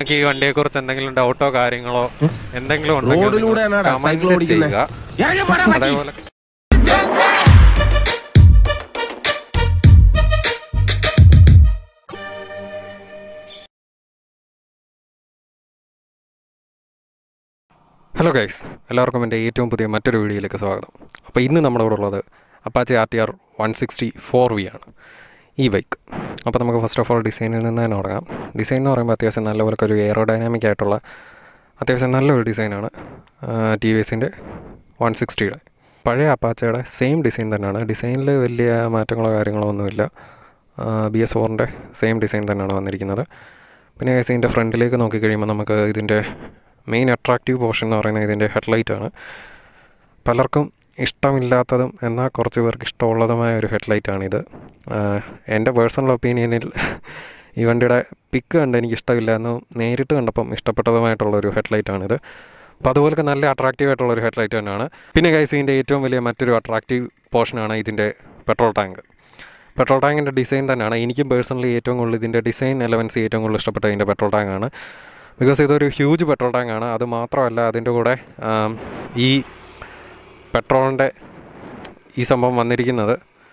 എനിക്ക് ഈ വണ്ടിയെ കുറിച്ച് എന്തെങ്കിലും ഡൗട്ടോ കാര്യങ്ങളോ എന്തെങ്കിലും ഉണ്ടെങ്കിൽ റോഡിലൂടെയാണോടാ comment സൈക്കിൾ ഓടിക്കുന്നെ? ചെയ്യുക. അതേപോലെ ഹലോ ഗൈസ് എല്ലാവർക്കും എൻ്റെ ഏറ്റവും പുതിയ മറ്റൊരു വീഡിയോയിലേക്ക് സ്വാഗതം അപ്പോൾ ഇന്ന് നമ്മുടെ കൂടെ ഉള്ളത് Apache R T R one sixty four V ആണ് ഈ ബൈക്ക് അപ്പോൾ നമുക്ക് ഫസ്റ്റ് ഓഫ് ഓൾ ഡിസൈനിൽ നിന്ന് തന്നെ തുടങ്ങാം ഡിസൈൻ എന്ന് പറയുമ്പോൾ അത്യാവശ്യം നല്ലപോലെ ഒരു എയറോഡൈനാമിക് ആയിട്ടുള്ള അത്യാവശ്യം നല്ലൊരു ഡിസൈനാണ് ടി വി എസിൻ്റെ വൺ സിക്സ്റ്റിയുടെ പഴയ അപ്പാച്ചയുടെ സെയിം ഡിസൈൻ തന്നെയാണ് ഡിസൈനിൽ വലിയ മാറ്റങ്ങളോ കാര്യങ്ങളോ ഒന്നുമില്ല ബി എസ് ഫോറിൻ്റെ സെയിം ഡിസൈൻ തന്നെയാണ് വന്നിരിക്കുന്നത് പിന്നെ ഗൈസ് ഇതിൻ്റെ ഫ്രണ്ടിലേക്ക് നോക്കിക്കഴിയുമ്പോൾ നമുക്ക് ഇതിൻ്റെ മെയിൻ അട്രാക്റ്റീവ് പോർഷൻ എന്ന് പറയുന്നത് ഇതിൻ്റെ ഹെഡ്ലൈറ്റ് ആണ് പലർക്കും ഇഷ്ടമില്ലാത്തതും എന്നാൽ കുറച്ച് പേർക്ക് ഇഷ്ടമുള്ളതുമായ ഒരു ഹെഡ്ലൈറ്റാണിത് എൻ്റെ പേഴ്സണൽ ഒപ്പീനിയനിൽ ഈ വണ്ടിയുടെ പിക്ക് കണ്ട് എനിക്ക് ഇഷ്ടമില്ല എന്ന് നേരിട്ട് കണ്ടപ്പം ഇഷ്ടപ്പെട്ടതുമായിട്ടുള്ള ഒരു ഹെഡ്ലൈറ്റാണിത് അപ്പോൾ അതുപോലൊക്കെ നല്ല അട്രാക്റ്റീവ് ആയിട്ടുള്ള ഒരു ഹെഡ്ലൈറ്റ് തന്നെയാണ് പിന്നെ ഗൈസ് ഇതിൻ്റെ ഏറ്റവും വലിയ മറ്റൊരു അട്രാക്റ്റീവ് പോർഷനാണ് ഇതിൻ്റെ പെട്രോൾ ടാങ്ക് പെട്രോൾ ടാങ്കിൻ്റെ ഡിസൈൻ തന്നെയാണ് എനിക്കും പേഴ്സണലി ഏറ്റവും കൂടുതൽ ഇതിൻ്റെ ഡിസൈൻ എലവൻസ് ഏറ്റവും കൂടുതൽ ഇഷ്ടപ്പെട്ട ഇതിൻ്റെ പെട്രോൾ ടാങ്കാണ് ബിക്കോസ് ഇതൊരു ഹ്യൂജ് പെട്രോൾ ടാങ്കാണ് അത് മാത്രമല്ല അതിൻ്റെ കൂടെ ആം, ഈ പെട്രോളിൻ്റെ ഈ സംഭവം വന്നിരിക്കുന്നത്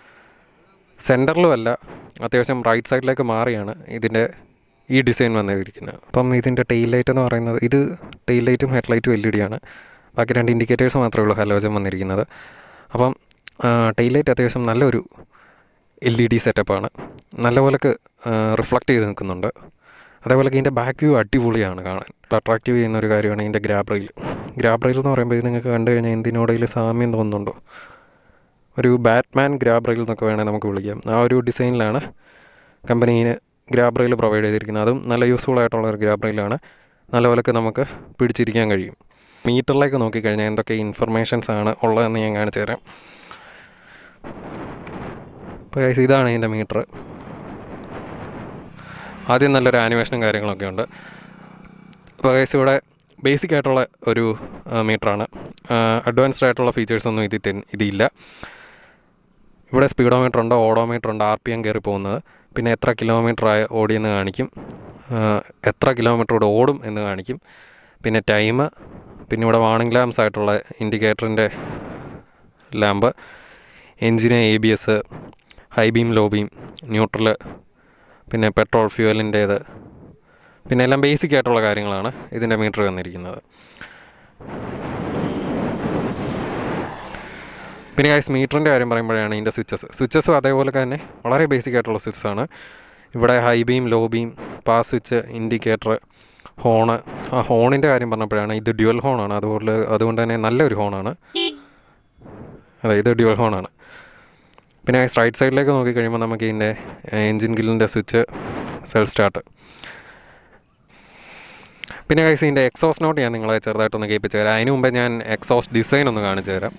സെൻറ്ററിലുമല്ല അത്യാവശ്യം റൈറ്റ് സൈഡിലേക്ക് മാറിയാണ് ഇതിൻ്റെ ഈ ഡിസൈൻ വന്നിരിക്കുന്നത് അപ്പം ഇതിൻ്റെ ടെയിൽ ലൈറ്റ് എന്ന് പറയുന്നത് ഇത് ടെയിൽ ലൈറ്റും ഹെഡ് ലൈറ്റും എൽ ഇ ഡി ആണ് ബാക്കി രണ്ട് ഇൻഡിക്കേറ്റേഴ്സ് മാത്രമേ ഉള്ളൂ ഹലോജൻ വന്നിരിക്കുന്നത് അപ്പം ടെയിൽ ലൈറ്റ് അത്യാവശ്യം നല്ലൊരു എൽ ഇ ഡി സെറ്റപ്പാണ് നല്ലപോലൊക്കെ റിഫ്ലക്റ്റ് ചെയ്ത് നിൽക്കുന്നുണ്ട് അതേപോലെ ഇതിൻ്റെ ബാക്ക് വ്യൂ അടിപൊളിയാണ് കാണാൻ അട്രാക്റ്റീവ് ചെയ്യുന്ന ഒരു കാര്യമാണ് ഇതിൻ്റെ ഗ്രാബ് റെയിൽ ഗ്രാബ് റെയിൽ എന്ന് പറയുമ്പോൾ ഇത് നിങ്ങൾക്ക് കണ്ടു കഴിഞ്ഞാൽ എന്തിനോടെങ്കിലും സാമ്യം തോന്നുന്നുണ്ടോ ഒരു ബാറ്റ്മാൻ ഗ്രാബ് റെയിൽ എന്നൊക്കെ വേണേൽ നമുക്ക് വിളിക്കാം ആ ഒരു ഡിസൈനിലാണ് കമ്പനീന് ഗ്രാബ് റെയിൽ പ്രൊവൈഡ് ചെയ്തിരിക്കുന്നത് അതും നല്ല യൂസ്ഫുൾ ആയിട്ടുള്ള ഒരു ഗ്രാബ് റെയിലാണ് നല്ലപോലൊക്കെ നമുക്ക് പിടിച്ചിരിക്കാൻ കഴിയും മീറ്ററിലേക്ക് നോക്കിക്കഴിഞ്ഞാൽ എന്തൊക്കെ ഇൻഫർമേഷൻസ് ആണ് ഉള്ളതെന്ന് ഞാൻ കാണിച്ചു തരാം അപ്പോൾ guys, ഇതാണ് ഇതിൻ്റെ മീറ്റർ ആദ്യം നല്ലൊരു ആനിമേഷനും കാര്യങ്ങളൊക്കെ ഉണ്ട് അപ്പോൾ ഗൈസ് ഇവിടെ ബേസിക് ആയിട്ടുള്ള ഒരു മീറ്ററാണ് അഡ്വാൻസ്ഡ് ആയിട്ടുള്ള ഫീച്ചേഴ്സ് ഒന്നും ഇതിൽ തെൻ- ഇതില്ല ഇവിടെ സ്പീഡോമീറ്റർ ഉണ്ട് ഓഡോമീറ്റർ ഉണ്ട് ആർ പി എം കയറി പോകുന്നത് പിന്നെ എത്ര കിലോമീറ്റർ ആയ ഓടിയെന്ന് കാണിക്കും ആ, എത്ര കിലോമീറ്റർ കൂടെ ഓടും എന്ന് കാണിക്കും പിന്നെ ടൈം പിന്നെ ഇവിടെ വാണിംഗ് ലാംസ് ആയിട്ടുള്ള ഇൻഡിക്കേറ്ററിൻ്റെ ലാമ്പ് എൻജിന് A B S high beam low beam neutral പിന്നെ പെട്രോൾ ഫ്യൂവലിൻ്റേത് പിന്നെ എല്ലാം ബേസിക് ആയിട്ടുള്ള കാര്യങ്ങളാണ് ഇതിൻ്റെ മീറ്റർ വന്നിരിക്കുന്നത് പിന്നെ ഗൈസ് മീറ്ററിൻ്റെ കാര്യം പറയുമ്പോഴാണ് ഇതിൻ്റെ സ്വിച്ചസ് സ്വിച്ചസും അതേപോലെ തന്നെ വളരെ ബേസിക് ആയിട്ടുള്ള സ്വിച്ചസ് ആണ് ഇവിടെ high beam low beam pass switch indicator horn ആ ഹോണിൻ്റെ കാര്യം പറഞ്ഞപ്പോഴാണ് ഇത് ഡ്യുവൽ ഹോണാണ് അതുപോലെ അതുകൊണ്ട് തന്നെ നല്ലൊരു ഹോണാണ് അതെ ഇത് ഡ്യുവൽ ഹോണാണ് പിന്നെ റൈറ്റ് സൈഡിലേക്ക് നോക്കിക്കഴിയുമ്പോൾ നമുക്ക് ഇതിൻ്റെ എൻജിൻ ഗില്ലിൻ്റെ സ്വിച്ച് സെൽ സ്റ്റാർട്ട് പിന്നെ കൈസ് ഇതിൻ്റെ എക്സോസ് നോട്ട് ഞാൻ നിങ്ങളെ ചെറുതായിട്ടൊന്ന് കേൾപ്പിച്ച് തരാം അതിന് മുമ്പേ ഞാൻ എക്സോസ്റ്റ് ഡിസൈൻ ഒന്ന് കാണിച്ചു തരാം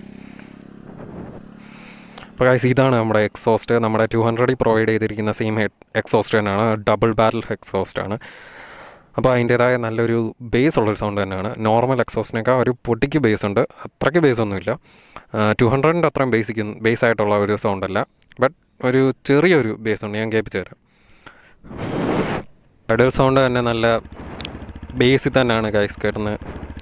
അപ്പോൾ കൈസ് ഇതാണ് നമ്മുടെ എക്സോസ്റ്റ് നമ്മുടെ ടു ഹൺഡ്രഡിൽ പ്രൊവൈഡ് ചെയ്തിരിക്കുന്ന സെയിം ഹെഡ് എക്സോസ്റ്റ് തന്നെയാണ് ഡബിൾ ബാരൽ എക്സോസ്റ്റ് ആണ് അപ്പോൾ അതിൻ്റേതായ നല്ലൊരു ബേസ് ഉള്ളൊരു സൗണ്ട് തന്നെയാണ് നോർമൽ എക്സോസ്റ്റിനേക്കാൾ ഒരു പൊട്ടിക്ക് ബേസ് ഉണ്ട് അത്രയ്ക്ക് ബേസ് ഒന്നുമില്ല ടു ഹൺഡ്രഡിൻ്റെ അത്രയും ബേസിക് ബേസ് ആയിട്ടുള്ള ഒരു സൗണ്ട് അല്ല ബട്ട് ഒരു ചെറിയൊരു ബേസ് ഉണ്ട് ഞാൻ കേൾപ്പിച്ച് തരാം പെഡൽ സൗണ്ട് തന്നെ നല്ല ബേസിൽ തന്നെയാണ് ഗൈസ് കേട്ടുന്നത്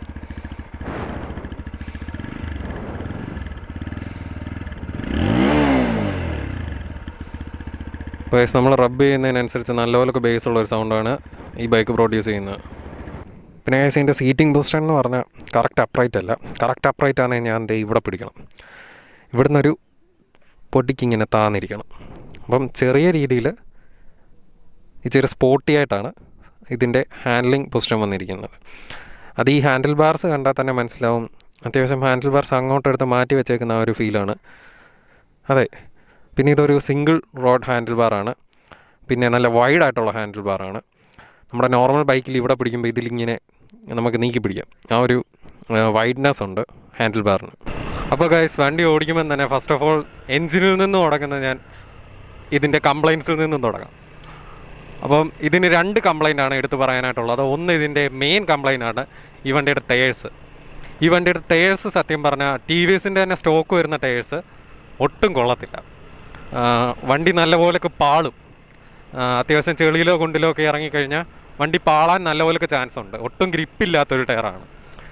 ബേസ് നമ്മൾ റബ്ബ് ചെയ്യുന്നതിനനുസരിച്ച് നല്ലപോലെ ബേസ് ഉള്ള ഒരു സൗണ്ടാണ് ഈ ബൈക്ക് പ്രൊഡ്യൂസ് ചെയ്യുന്നത് പിന്നെ ഗൈസ് ഇതിൻ്റെ സീറ്റിംഗ് പൊസിഷൻ എന്ന് പറഞ്ഞാൽ കറക്റ്റ് അപ്രൈറ്റ് അല്ല കറക്റ്റ് അപ്രൈറ്റ് ആണെങ്കിൽ ഞാൻ ദേ ഇവിടെ പിടിക്കണം ഇവിടുന്ന് ഒരു പൊടിക്ക് ഇങ്ങനെ താന്നിരിക്കണം അപ്പം ചെറിയ രീതിയിൽ ഇച്ചിരി സ്പോർട്ടി ആയിട്ടാണ് ഇതിൻ്റെ ഹാൻഡ്ലിംഗ് പൊസിഷൻ വന്നിരിക്കുന്നത് അത് ഈ ഹാൻഡിൽ ബാർസ് കണ്ടാൽ തന്നെ മനസ്സിലാവും അത്യാവശ്യം ഹാൻഡിൽ ബാർസ് അങ്ങോട്ടെടുത്ത് മാറ്റി വെച്ചേക്കുന്ന ആ ഒരു ഫീലാണ് അതെ പിന്നെ ഇതൊരു സിംഗിൾ റോഡ് ഹാൻഡിൽ ബാറാണ് പിന്നെ നല്ല വൈഡ് ആയിട്ടുള്ള ഹാൻഡിൽ ബാറാണ് നമ്മുടെ നോർമൽ ബൈക്കിൽ ഇവിടെ പിടിക്കുമ്പോൾ ഇതിലിങ്ങനെ നമുക്ക് നീക്കി പിടിക്കാം ആ ഒരു വൈഡ്നെസ് ഉണ്ട് ഹാൻഡിൽ ബാറിന് അപ്പോൾ ഗൈസ് വണ്ടി ഓടിക്കുമ്പോൾ തന്നെ ഫസ്റ്റ് ഓഫ് ഓൾ എൻജിനിൽ നിന്ന് തുടങ്ങുന്നത് ഞാൻ ഇതിൻ്റെ കംപ്ലൈൻസിൽ നിന്നും തുടങ്ങാം അപ്പം ഇതിന് രണ്ട് കംപ്ലൈൻ്റ് ആണ് എടുത്തു പറയാനായിട്ടുള്ളത് ഒന്ന് ഇതിൻ്റെ മെയിൻ കംപ്ലൈൻ്റ് ആണ് ഈ വണ്ടിയുടെ ടയേഴ്സ് ഈ വണ്ടിയുടെ ടയേഴ്സ് സത്യം പറഞ്ഞാൽ ടി വി എസിൻ്റെ തന്നെ സ്റ്റോക്ക് വരുന്ന ടയേഴ്സ് ഒട്ടും കൊള്ളത്തില്ല ആ, വണ്ടി നല്ലപോലെയൊക്കെ പാളും ആ, അത്യാവശ്യം ചെളിയിലോ കുണ്ടിലോ ഒക്കെ ഇറങ്ങിക്കഴിഞ്ഞാൽ വണ്ടി പാളാൻ നല്ലപോലൊക്കെ ചാൻസ് ഉണ്ട് ഒട്ടും ഗ്രിപ്പില്ലാത്തൊരു ടയറാണ്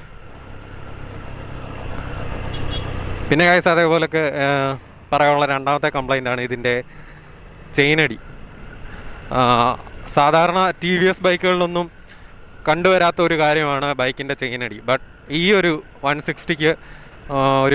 പിന്നെ കാഴ്ച അതേപോലൊക്കെ ഏഹ്, പറയാനുള്ള രണ്ടാമത്തെ കംപ്ലൈൻ്റ് ആണ് ഇതിൻ്റെ ചെയിനടി ആ, സാധാരണ ടി വി എസ് ബൈക്കുകളിലൊന്നും കണ്ടുവരാത്ത ഒരു കാര്യമാണ് ബൈക്കിൻ്റെ ചെയിനടി ബട്ട് ഈ ഒരു വൺ സിക്സ്റ്റിക്ക് ഒരു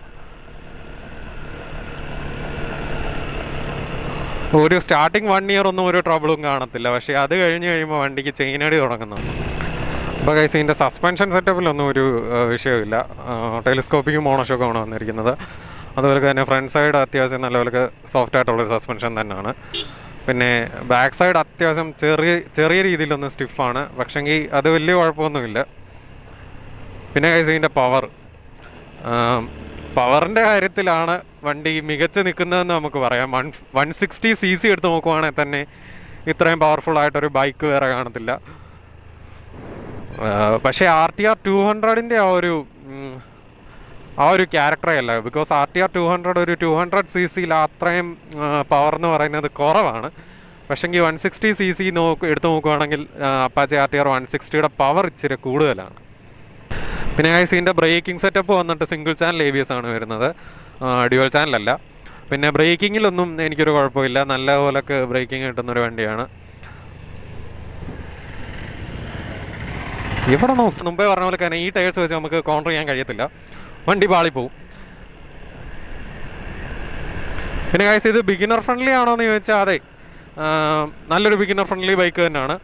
ഒരു സ്റ്റാർട്ടിങ് വൺ ഇയർ ഒന്നും ഒരു ട്രബിളും കാണത്തില്ല പക്ഷേ അത് കഴിഞ്ഞ് കഴിയുമ്പോൾ വണ്ടിക്ക് ചെയിനടി തുടങ്ങുന്നു അപ്പോൾ കൈസ് ഇതിൻ്റെ സസ്പെൻഷൻ സെറ്റപ്പിലൊന്നും ഒരു ആ, വിഷയമില്ല ടെലിസ്കോപ്പിക് മോണോഷോക്കാണ് വന്നിരിക്കുന്നത് അതുപോലെ തന്നെ ഫ്രണ്ട് സൈഡ് അത്യാവശ്യം നല്ലപോലെ സോഫ്റ്റ് ആയിട്ടുള്ളൊരു സസ്പെൻഷൻ തന്നെയാണ് പിന്നെ ബാക്ക് സൈഡ് അത്യാവശ്യം ചെറിയ ചെറിയ രീതിയിലൊന്ന് സ്റ്റിഫാണ് പക്ഷെങ്കിൽ അത് വലിയ കുഴപ്പമൊന്നുമില്ല പിന്നെ കൈസ് ഇതിൻ്റെ പവർ പവറിൻ്റെ കാര്യത്തിലാണ് വണ്ടി മികച്ച് നിൽക്കുന്നതെന്ന് നമുക്ക് പറയാം one one sixty C C എടുത്ത് നോക്കുവാണെങ്കിൽ തന്നെ ഇത്രയും പവർഫുൾ ആയിട്ടൊരു ബൈക്ക് വേറെ കാണത്തില്ല ആ, പക്ഷേ ആർ ടി ആർ ടു ഹൺഡ്രഡിൻ്റെ ആ ഒരു ഉം, ആ ഒരു ക്യാരക്ടറേ അല്ല because R T R two hundred ഒരു ടു ഹൺഡ്രഡ് സി സിയിൽ അത്രയും പവർ എന്ന് പറയുന്നത് കുറവാണ് പക്ഷേങ്കിൽ വൺ സിക്സ്റ്റി സി സി നോക്ക് എടുത്ത് നോക്കുവാണെങ്കിൽ Apache R T R one സിക്സ്റ്റിയുടെ പവർ ഇച്ചിരി കൂടുതലാണ് പിന്നെ ഐസിൻ്റെ ബ്രേക്കിംഗ് സെറ്റപ്പ് വന്നിട്ട് single channel A B S ആണ് വരുന്നത് ഡ്യുവൽ ചാനലല്ല പിന്നെ ബ്രേക്കിങ്ങിലൊന്നും എനിക്കൊരു കുഴപ്പമില്ല നല്ല പോലൊക്കെ ബ്രേക്കിംഗ് കിട്ടുന്നൊരു വണ്ടിയാണ് ഇവിടെ നോക്ക് മുമ്പേ പറഞ്ഞ പോലെ തന്നെ ഈ ടയേഴ്സ് വെച്ച് നമുക്ക് കോൺട്രോൾ ചെയ്യാൻ കഴിയത്തില്ല വണ്ടി പാളിപ്പോവും പിന്നെ കാഴ്ച ഇത് ബിഗിനർ ഫ്രണ്ട്ലി ആണോ എന്ന് ചോദിച്ചാൽ അതെ ആ, നല്ലൊരു ബിഗിനർ ഫ്രണ്ട്ലി ബൈക്ക് തന്നെയാണ്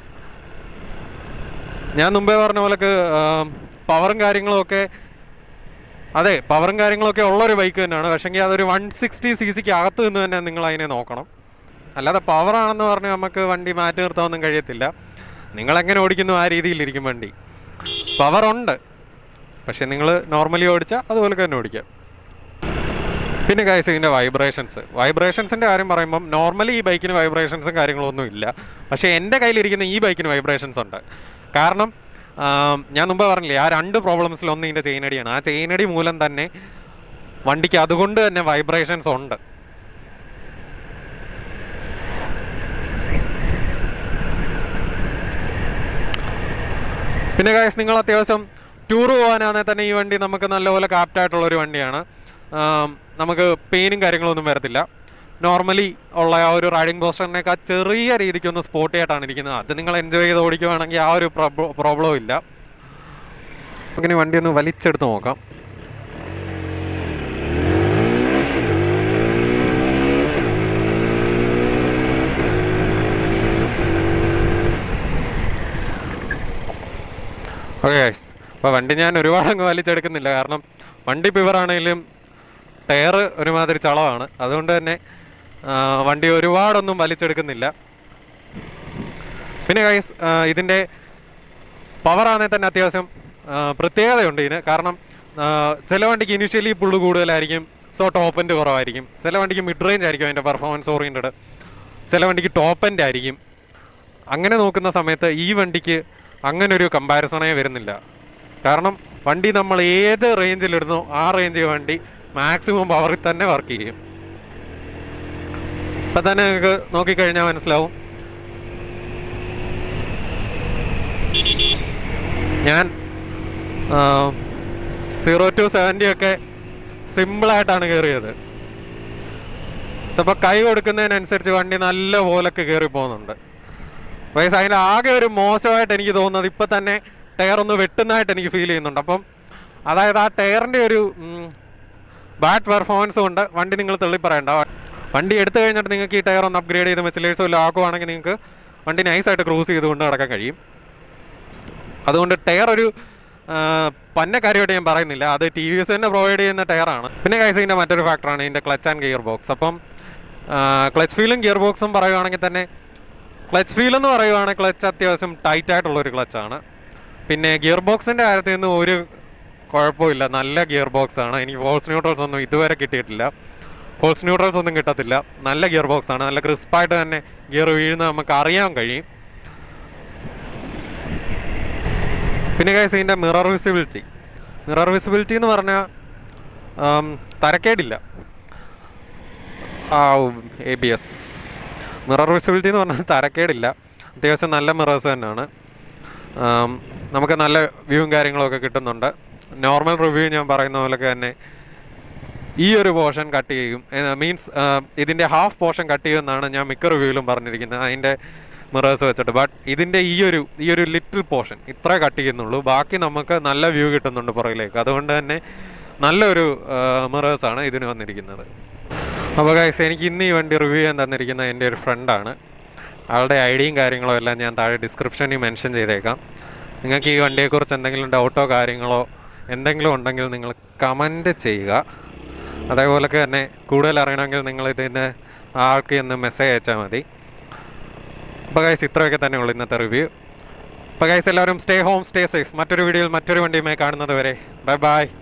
ഞാൻ മുമ്പേ പറഞ്ഞ പോലൊക്കെ പവറും കാര്യങ്ങളും ഒക്കെ അതെ പവറും കാര്യങ്ങളൊക്കെ ഉള്ളൊരു ബൈക്ക് തന്നെയാണ് പക്ഷേങ്കിൽ അതൊരു വൺ സിക്സ്റ്റി സി സിക്ക് അകത്ത് നിന്ന് തന്നെ നിങ്ങൾ അതിനെ നോക്കണം അല്ലാതെ പവറാണെന്ന് പറഞ്ഞ് നമുക്ക് വണ്ടി മാറ്റി നിർത്താനൊന്നും കഴിയത്തില്ല നിങ്ങളെങ്ങനെ ഓടിക്കുന്നു ആ രീതിയിലിരിക്കും വണ്ടി പവർ ഉണ്ട് പക്ഷെ നിങ്ങൾ നോർമലി ഓടിച്ചാൽ അതുപോലെ തന്നെ ഓടിക്കാം പിന്നെ കാഴ്ച ഇതിൻ്റെ വൈബ്രേഷൻസ് വൈബ്രേഷൻസിൻ്റെ കാര്യം പറയുമ്പം നോർമലി ഈ ബൈക്കിന് വൈബ്രേഷൻസും കാര്യങ്ങളൊന്നും ഇല്ല പക്ഷേ എൻ്റെ കയ്യിലിരിക്കുന്ന ഈ ബൈക്കിന് വൈബ്രേഷൻസ് ഉണ്ട് കാരണം ആം, ഞാൻ മുമ്പ് പറഞ്ഞില്ലേ ആ രണ്ട് പ്രോബ്ലംസിൽ ഒന്ന് ഇതിൻ്റെ ചെയിനടിയാണ് ആ ചെയിനടി മൂലം തന്നെ വണ്ടിക്ക് അതുകൊണ്ട് തന്നെ വൈബ്രേഷൻസ് ഉണ്ട് പിന്നെ കാശ് നിങ്ങൾ അത്യാവശ്യം ടൂർ പോകാനാണെങ്കിൽ തന്നെ ഈ വണ്ടി നമുക്ക് നല്ലപോലെ കാപ്റ്റായിട്ടുള്ള ഒരു വണ്ടിയാണ് ആം, നമുക്ക് പെയിനും കാര്യങ്ങളൊന്നും വരത്തില്ല നോർമലി ഉള്ള ആ ഒരു റൈഡിംഗ് പോസ്റ്ററിനേക്കാൾ ചെറിയ രീതിക്കൊന്ന് സ്പോട്ടി ആയിട്ടാണ് ഇരിക്കുന്നത് അത് നിങ്ങൾ എൻജോയ് ചെയ്ത് ഓടിക്കുവാണെങ്കിൽ ആ ഒരു പ്രോബ്ലവും ഇല്ല അങ്ങനെ വണ്ടി ഒന്ന് വലിച്ചെടുത്ത് നോക്കാം ഓക്കെ ഗൈസ് അപ്പോൾ വണ്ടി ഞാൻ ഒരുപാട് അങ്ങ് വലിച്ചെടുക്കുന്നില്ല കാരണം വണ്ടി പിവറാണെങ്കിലും ടയർ ഒരുമാതിരി ചളവാണ് അതുകൊണ്ട് തന്നെ ആ, വണ്ടി ഒരുപാടൊന്നും വലിച്ചെടുക്കുന്നില്ല പിന്നെ ഗൈസ് ഇതിൻ്റെ പവറാണെങ്കിൽ തന്നെ അത്യാവശ്യം ആ, പ്രത്യേകതയുണ്ട് ഇതിന് കാരണം ആ, ചില വണ്ടിക്ക് ഇനിഷ്യലി പുള്ള് കൂടുതലായിരിക്കും സോ ടോപ്പ് എൻഡ് കുറവായിരിക്കും ചില വണ്ടിക്ക് മിഡ് റേഞ്ച് ആയിരിക്കും അതിൻ്റെ പെർഫോമൻസ് ഓറിയൻറ്റഡ് ചില വണ്ടിക്ക് ടോപ്പ് എൻഡ് ആയിരിക്കും അങ്ങനെ നോക്കുന്ന സമയത്ത് ഈ വണ്ടിക്ക് അങ്ങനെ ഒരു കമ്പാരിസണേ വരുന്നില്ല കാരണം വണ്ടി നമ്മൾ ഏത് റേഞ്ചിലിടുന്നോ ആ റേഞ്ച് വണ്ടി മാക്സിമം പവറിൽ തന്നെ വർക്ക് ചെയ്യും ഇപ്പം തന്നെ നിങ്ങൾക്ക് നോക്കിക്കഴിഞ്ഞാൽ മനസ്സിലാവും ഞാൻ സീറോ ടു സെവൻറ്റി ഒക്കെ സിമ്പിളായിട്ടാണ് കയറിയത് അപ്പോൾ കൈ കൊടുക്കുന്നതിനനുസരിച്ച് വണ്ടി നല്ല പോലൊക്കെ കയറി പോകുന്നുണ്ട് വയസ്സ് അതിൻ്റെ ആകെ ഒരു മോശമായിട്ട് എനിക്ക് തോന്നുന്നത് ഇപ്പം തന്നെ ടയർ ഒന്ന് വെട്ടുന്നതായിട്ട് എനിക്ക് ഫീൽ ചെയ്യുന്നുണ്ട് അപ്പം അതായത് ആ ടയറിൻ്റെ ഒരു ബാഡ് പെർഫോമൻസ് കൊണ്ട് വണ്ടി നിങ്ങൾ തള്ളി പറയണ്ട വണ്ടി എടുത്തു കഴിഞ്ഞിട്ട് നിങ്ങൾക്ക് ഈ ടയർ ഒന്ന് അപ്ഗ്രേഡ് ചെയ്ത് മെച്ചിലേഴ്സ് വല്ലതും ആക്കുവാണെങ്കിൽ നിങ്ങൾക്ക് വണ്ടി നൈസായിട്ട് ക്രൂസ് ചെയ്തുകൊണ്ട് നടക്കാൻ കഴിയും അതുകൊണ്ട് ടയർ ഒരു ആ, പന്ന കാര്യമായിട്ട് ഞാൻ പറയുന്നില്ല അത് ടി വി എസ് തന്നെ പ്രൊവൈഡ് ചെയ്യുന്ന ടയറാണ് പിന്നെ കൈസിൻ്റെ മറ്റൊരു ഫാക്ടറാണ് ഇതിൻ്റെ ക്ലച്ച് ആൻഡ് ഗിയർ ബോക്സ് അപ്പം ക്ലച്ച് ഫീലും ഗിയർ ബോക്സും പറയുവാണെങ്കിൽ തന്നെ ക്ലച്ച് ഫീൽ എന്ന് പറയുവാണെങ്കിൽ ക്ലച്ച് അത്യാവശ്യം ടൈറ്റ് ആയിട്ടുള്ള ഒരു ക്ലച്ചാണ് പിന്നെ ഗിയർ ബോക്സിൻ്റെ കാര്യത്തിൽ നിന്ന് ഒരു കുഴപ്പമില്ല നല്ല ഗിയർ ബോക്സ് ആണ് എനിക്ക് ഫോൾസ് ന്യൂട്രൽസ് ഒന്നും ഇതുവരെ കിട്ടിയിട്ടില്ല ഫോൾസ് ന്യൂട്രൽസ് ഒന്നും കിട്ടത്തില്ല നല്ല ഗിയർ ബോക്സ് ആണ് നല്ല ക്രിസ്പായിട്ട് തന്നെ ഗിയർ വീഴുന്നത് നമുക്ക് അറിയാൻ കഴിയും പിന്നെ കൈസ് ഇതിൻ്റെ മിറർ വിസിബിലിറ്റി മിറർ വിസിബിലിറ്റി എന്ന് പറഞ്ഞാൽ ആം, തരക്കേടില്ല ആ A B S mirror visibility എന്ന് പറഞ്ഞാൽ തരക്കേടില്ല അത്യാവശ്യം നല്ല മിറേഴ്സ് തന്നെയാണ് ആം, നമുക്ക് നല്ല വ്യൂവും കാര്യങ്ങളൊക്കെ കിട്ടുന്നുണ്ട് നോർമൽ റിവ്യൂ ഞാൻ പറയുന്ന പോലൊക്കെ തന്നെ ഈ ഒരു പോർഷൻ കട്ട് ചെയ്യും മീൻസ് ഇതിൻ്റെ ഹാഫ് പോർഷൻ കട്ട് ചെയ്യുമെന്നാണ് ഞാൻ മിക്ക റിവ്യൂവിലും പറഞ്ഞിരിക്കുന്നത് അതിൻ്റെ മിറേഴ്സ് വെച്ചിട്ട് ബട്ട് ഇതിൻ്റെ ഈ ഒരു ഈ ഒരു ലിറ്റിൽ പോർഷൻ ഇത്ര കട്ട് ചെയ്യുന്നുള്ളൂ ബാക്കി നമുക്ക് നല്ല വ്യൂ കിട്ടുന്നുണ്ട് പുറകിലേക്ക് അതുകൊണ്ട് തന്നെ നല്ലൊരു മിറേഴ്സാണ് ഇതിന് വന്നിരിക്കുന്നത് അപ്പോൾ ഗൈസ് എനിക്ക് ഇന്ന് ഈ വണ്ടി റിവ്യൂ ചെയ്യാൻ തന്നിരിക്കുന്ന എൻ്റെ ഒരു ഫ്രണ്ടാണ് ആളുടെ ഐഡിയയും കാര്യങ്ങളോ എല്ലാം ഞാൻ താഴെ ഡിസ്ക്രിപ്ഷനിൽ മെൻഷൻ ചെയ്തേക്കാം നിങ്ങൾക്ക് ഈ വണ്ടിയെക്കുറിച്ച് എന്തെങ്കിലും ഡൗട്ടോ കാര്യങ്ങളോ എന്തെങ്കിലും ഉണ്ടെങ്കിൽ നിങ്ങൾ കമൻറ്റ് ചെയ്യുക അതേപോലൊക്കെ തന്നെ കൂടുതൽ അറിയണമെങ്കിൽ നിങ്ങൾ ഇതിന് ആൾക്ക് ഒന്ന് മെസ്സേജ് അയച്ചാൽ മതി അപ്പോൾ ഗൈസ് ഇത്രയൊക്കെ തന്നെ ഉള്ളൂ ഇന്നത്തെ റിവ്യൂ അപ്പോൾ ഗൈസ് എല്ലാവരും സ്റ്റേ ഹോം സ്റ്റേ സേഫ് മറ്റൊരു വീഡിയോയിൽ മറ്റൊരു വണ്ടിയുമായി കാണുന്നത് വരെ ബൈ ബൈ